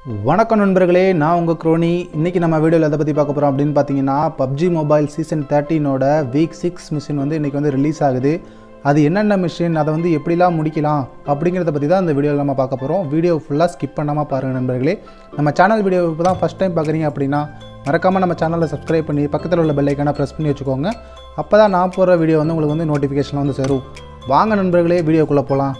வணக்கம் நண்பர்களே நான் உங்கள் குரோனி இன்றைக்கி நம்ம வீடியோவில் எதை பற்றி பார்க்க போகிறோம் அப்படின்னு பார்த்தீங்கன்னா பப்ஜி மொபைல் சீசன் தேர்ட்டீனோட வீக் சிக்ஸ் மிஷின் வந்து இன்றைக்கி வந்து ரிலீஸ் ஆகுது அது என்னென்ன மிஷின் அதை வந்து எப்படிலாம் முடிக்கலாம் அப்படிங்கிறத பற்றி தான் இந்த வீடியோவில் நம்ம பார்க்க போகிறோம் வீடியோ ஃபுல்லாக ஸ்கிப் பண்ணாமல் பாருங்கள் நண்பர்களே நம்ம சேனல் வீடியோ இப்போ தான் ஃபஸ்ட் டைம் பார்க்குறீங்க அப்படின்னா மறக்காமல் நம்ம சேனலை சப்ஸ்கிரைப் பண்ணி பக்கத்தில் உள்ள பெல் ஐக்கானை ப்ரெஸ் பண்ணி வச்சுக்கோங்க அப்போ தான் நான் போடுற வீடியோ வந்து உங்களுக்கு வந்து நோட்டிஃபிகேஷன் வந்து சேரும் வாங்க நண்பர்களே வீடியோக்குள்ளே போகலாம்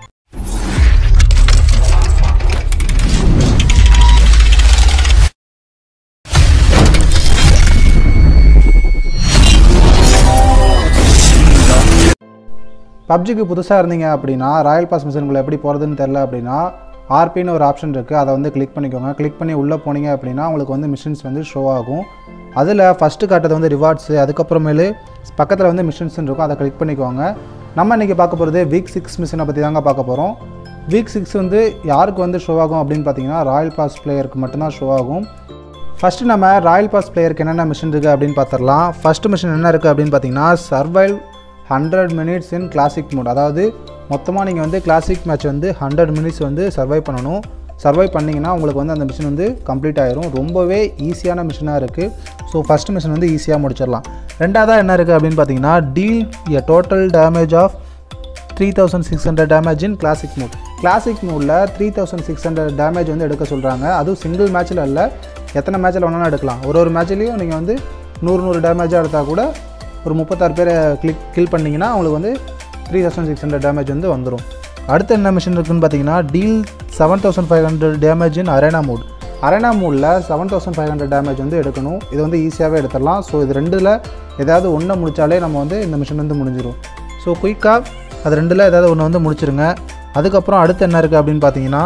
பப்ஜிக்கு புதுசாக இருந்தீங்க அப்படின்னா ராயல் பாஸ் மிஷின்குள்ளே எப்படி போகிறதுன்னு தெரில அப்படின்னா ஆர்பின்னு ஒரு ஆப்ஷன் இருக்குது அதை வந்து கிளிக் பண்ணிக்கோங்க கிளிக் பண்ணி உள்ளே போனீங்க அப்படின்னா உங்களுக்கு வந்து மிஷின்ஸ் வந்து ஷோ ஆகும் அதில் ஃபஸ்ட்டு காட்டுறது வந்து ரிவார்ட்ஸு அதுக்கப்புறமேலு பக்கத்தில் வந்து மிஷின்ஸ் இருக்கும் அதை கிளிக் பண்ணிக்கோங்க நம்ம இன்றைக்கி பார்க்க போகிறது வீக் சிக்ஸ் மிஷினை பற்றி தாங்க பார்க்க போகிறோம் வீக் சிக்ஸ் வந்து யாருக்கு வந்து ஷோ ஆகும் அப்படின்னு பார்த்தீங்கன்னா ராயல் பாஸ் பிளேயருக்கு மட்டும்தான் ஷோ ஆகும் ஃபஸ்ட்டு நம்ம ராயல் பாஸ் பிளேயருக்கு என்னென்ன மிஷின் இருக்குது அப்படின்னு பார்த்துடலாம் ஃபஸ்ட்டு மிஷின் என்ன இருக்குது அப்படின்னு பார்த்தீங்கன்னா survive hundred minutes in classic mode அதாவது மொத்தமாக நீங்கள் வந்து கிளாசிக் மேட்ச் வந்து ஹண்ட்ரட் மினிட்ஸ் வந்து சர்வை பண்ணணும் சர்வை பண்ணிங்கன்னா உங்களுக்கு வந்து அந்த மிஷின் வந்து கம்ப்ளீட் ஆயிரும் ரொம்பவே ஈஸியான மிஷினாக இருக்குது ஸோ ஃபஸ்ட் மிஷின் வந்து ஈஸியாக முடிச்சிடலாம் ரெண்டாவதாக என்ன இருக்குது அப்படின்னு பார்த்தீங்கன்னா deal a total damage of three thousand six hundred damage in classic mode classic மோடில் three thousand six hundred damage வந்து எடுக்க சொல்கிறாங்க அதுவும் சிங்கிள் மேட்ச்சில் இல்லை எத்தனை மேட்ச்சில் வேணாலும் எடுக்கலாம் ஒரு ஒரு மேட்ச்லேயும் நீங்கள் வந்து நூறு நூறு டேமேஜாக எடுத்தால் கூட ஒரு முப்பத்தாறு பேரை கிளிக் கில் பண்ணிங்கன்னா உங்களுக்கு வந்து three thousand six hundred damage வந்து வந்துடும் அடுத்து என்ன மிஷின் இருக்குன்னு பார்த்தீங்கன்னா deal seven thousand five hundred damage in arena mode arena மோடில் seven thousand five hundred damage வந்து எடுக்கணும் இது வந்து ஈஸியாகவே எடுத்துடலாம் ஸோ இது ரெண்டில் ஏதாவது ஒன்றை முடித்தாலே நம்ம வந்து இந்த மிஷின் வந்து முடிஞ்சிடும் ஸோ குயிக்காக அது ரெண்டில் ஏதாவது ஒன்று வந்து முடிச்சிருங்க அதுக்கப்புறம் அடுத்து என்ன இருக்குது அப்படின்னு பார்த்தீங்கன்னா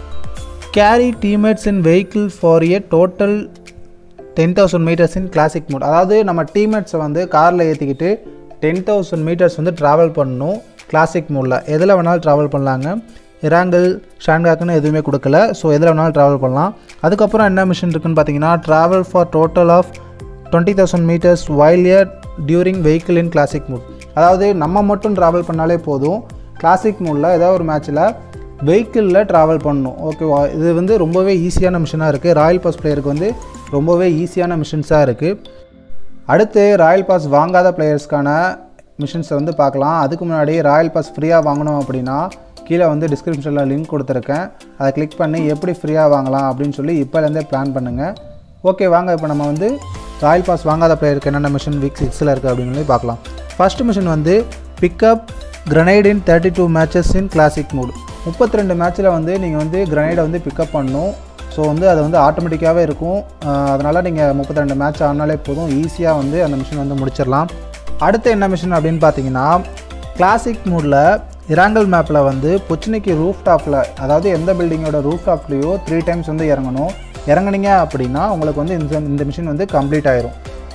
carry teammates in vehicle for a total ten thousand meters in classic mode அதாவது நம்ம டீம்மேட்ஸை வந்து காரில் ஏற்றிக்கிட்டு டென் தௌசண்ட் மீட்டர்ஸ் வந்து ட்ராவல் பண்ணணும் கிளாசிக் மோடில் எதில் வேணாலும் ட்ராவல் பண்ணலாங்க இராங்கல் ஷான்காக்குன்னு எதுவுமே கொடுக்கல ஸோ எதில் வேணாலும் ட்ராவல் பண்ணலாம் அதுக்கப்புறம் என்ன மிஷின் இருக்குன்னு பார்த்தீங்கன்னா travel for total of twenty thousand meters while ear during vehicle in classic mode அதாவது நம்ம மட்டும் ட்ராவல் பண்ணாலே போதும் கிளாசிக் மோடில் ஏதாவது ஒரு மேட்ச்சில் வெஹிக்கிளில் ட்ராவல் பண்ணணும் ஓகேவா இது வந்து ரொம்பவே ஈஸியான மிஷினாக இருக்குது ராயல் பாஸ் பிளேயருக்கு வந்து ரொம்பவே ஈஸியான மிஷின்ஸாக இருக்குது அடுத்து ராயல் பாஸ் வாங்காத பிளேயர்ஸ்க்கான மிஷின்ஸை வந்து பார்க்கலாம் அதுக்கு முன்னாடி ராயல் பாஸ் ஃப்ரீயாக வாங்கணும் அப்படின்னா கீழே வந்து டிஸ்கிரிப்ஷனில் லிங்க் கொடுத்துருக்கேன் அதை கிளிக் பண்ணி எப்படி ஃப்ரீயாக வாங்கலாம் அப்படின்னு சொல்லி இப்போலேருந்தே பிளான் பண்ணுங்கள் ஓகே வாங்க இப்போ நம்ம வந்து ராயல் பாஸ் வாங்காத பிளேயருக்கு என்னென்ன மிஷின் வீக் சிக்ஸில் இருக்குது அப்படின்னு சொல்லி பார்க்கலாம் ஃபஸ்ட்டு மிஷின் வந்து pickup grenade in thirty two matches in classic mode முப்பத்தி ரெண்டு மேட்ச்சில் வந்து நீங்கள் வந்து கிரனைடை வந்து பிக்கப் பண்ணணும் ஸோ வந்து அது வந்து ஆட்டோமேட்டிக்காகவே இருக்கும் அதனால் நீங்கள் முப்பத்தி ரெண்டு மேட்ச் ஆனாலே போதும் ஈஸியாக வந்து அந்த மிஷின் வந்து முடிச்சிடலாம் அடுத்து என்ன மிஷின் அப்படின்னு பார்த்தீங்கன்னா கிளாசிக் மூடில் இராங்கல் மேப்பில் வந்து பொச்சினிக்கு ரூஃப் டாப்பில் அதாவது எந்த பில்டிங்கோட ரூஃப் டாப்லேயோ த்ரீ டைம்ஸ் வந்து இறங்கணும் இறங்குனீங்க அப்படின்னா உங்களுக்கு வந்து இந்த இந்த மிஷின் வந்து கம்ப்ளீட் ஆயிரும்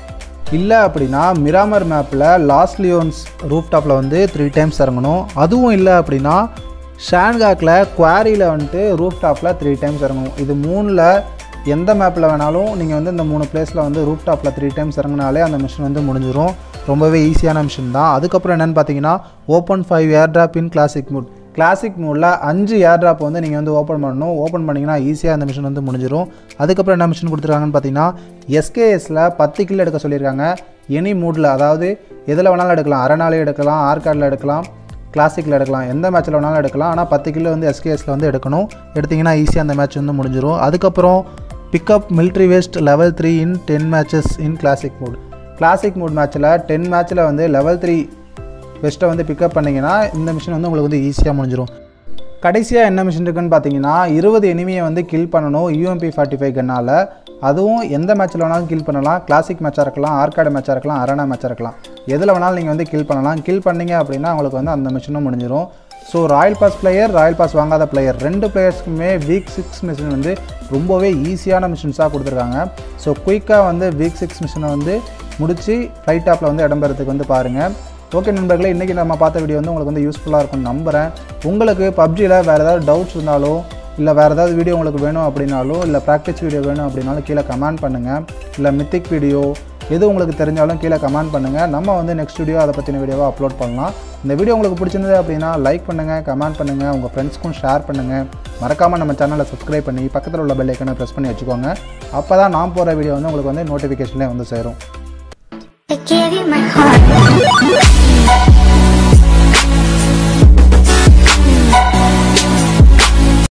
இல்லை அப்படின்னா மிராமர் மேப்பில் லாஸ்ட் லியோன்ஸ் ரூஃப் டாப்பில் வந்து த்ரீ டைம்ஸ் இறங்கணும் அதுவும் இல்லை அப்படின்னா ஷான்காக்கில் குவாரியில் வந்துட்டு ரூஃப் டாப்பில் த்ரீ டைம்ஸ் இறங்கணும் இது மூணில் எந்த மேப்பில் வேணாலும் நீங்கள் வந்து இந்த மூணு பிளேஸில் வந்து ரூஃப் டாப்பில் த்ரீ டைம்ஸ் இறங்கினாலே அந்த மிஷின் வந்து முடிஞ்சிடும் ரொம்பவே ஈஸியான மிஷின் தான் அதுக்கப்புறம் என்னென்னு பார்த்தீங்கன்னா open five air drop in classic mode classic மூடில் அஞ்சு ஏர் ட்ராப் வந்து நீங்கள் வந்து ஓப்பன் பண்ணணும் ஓப்பன் பண்ணிங்கன்னா ஈஸியாக அந்த மிஷின் வந்து முடிஞ்சிடும் அதுக்கப்புறம் என்ன மிஷின் கொடுத்துருக்காங்கன்னு பார்த்தீங்கன்னா எஸ்கேஎஸில் பத்து கில் எடுக்க சொல்லியிருக்காங்க எனி மூடில் அதாவது எதில் வேணாலும் எடுக்கலாம் அரைநாளே எடுக்கலாம் ஆர்கார்டில் எடுக்கலாம் கிளாசிக்கில் எடுக்கலாம் எந்த மேட்ச்சில் வேணாலும் எடுக்கலாம் ஆனால் பத்து கிலோ வந்து எஸ்கேஎஸில் வந்து எடுக்கணும் எடுத்திங்கன்னா ஈஸியாக அந்த மேட்ச் வந்து முடிஞ்சிடும் அதுக்கப்புறம் pickup military vest level three in ten matches in classic mode classic mode மேட்ச்சில் டென் மேட்ச்சில் வந்து லெவல் த்ரீ வெஸ்ட்டை வந்து பிக்கப் பண்ணிங்கன்னா இந்த மிஷின் வந்து உங்களுக்கு வந்து ஈஸியாக முடிஞ்சிடும் கடைசியாக என்ன மிஷின் இருக்குன்னு பார்த்தீங்கன்னா இருபது எனிமியை வந்து கில் பண்ணணும் யூஎம்பி ஃபார்ட்டி ஃபைவ் கன்னால் அதுவும் எந்த மேட்ச்சில் வேணாலும் கில் பண்ணலாம் கிளாசிக் மேட்சாக இருக்கலாம் ஆர்காடு மேட்சாக இருக்கலாம் அரணா மேட்சாக இருக்கலாம் எதில் வேணாலும் நீங்கள் வந்து கில் பண்ணலாம் கில் பண்ணீங்க அப்படின்னா உங்களுக்கு வந்து அந்த மிஷினும் முடிஞ்சிடும் so royal pass player royal pass வாங்காத பிளேயர் ரெண்டு பிளேயர்ஸ்க்குமே வீக் சிக்ஸ் மிஷின் வந்து ரொம்பவே ஈஸியான மிஷின்ஸாக கொடுத்துருக்காங்க ஸோ குயிக்காக வந்து வீக் சிக்ஸ் மிஷினை வந்து முடித்து ஃப்ளைட் டாப்பில் வந்து இடம்பெறதுக்கு வந்து பாருங்கள் ஓகே நண்பர்களே இன்றைக்கி நம்ம பார்த்த வீடியோ வந்து உங்களுக்கு வந்து யூஸ்ஃபுல்லாக இருக்கும்னு நம்புகிறேன் உங்களுக்கு பப்ஜியில் வேறு ஏதாவது டவுட்ஸ் இருந்தாலும் இல்லை வேறு ஏதாவது வீடியோ உங்களுக்கு வேணும் அப்படின்னாலும் இல்லை ப்ராக்டிஸ் வீடியோ வேணும் அப்படின்னாலும் கீழே கமெண்ட் பண்ணுங்கள் இல்லை மித்திக் வீடியோ எது உங்களுக்கு தெரிஞ்சாலும் கீழே கமெண்ட் பண்ணுங்கள் நம்ம வந்து நெக்ஸ்ட் வீடியோ அதை பற்றின வீடியோவை அப்லோட் பண்ணலாம் இந்த வீடியோ உங்களுக்கு பிடிச்சிருந்தது அப்படின்னா லைக் பண்ணுங்கள் கமெண்ட் பண்ணுங்கள் உங்கள் ஃப்ரெண்ட்ஸ்க்கும் ஷேர் பண்ணுங்கள் மறக்காமல் நம்ம சேனலை சப்ஸ்கிரைப் பண்ணி பக்கத்தில் உள்ள பெல் ஐக்கனை ப்ரெஸ் பண்ணி வச்சுக்கோங்க அப்போ தான் நான் போகிற வீடியோ வந்து உங்களுக்கு வந்து நோட்டிஃபிகேஷன்லேயே வந்து சேரும் I gave you my heart.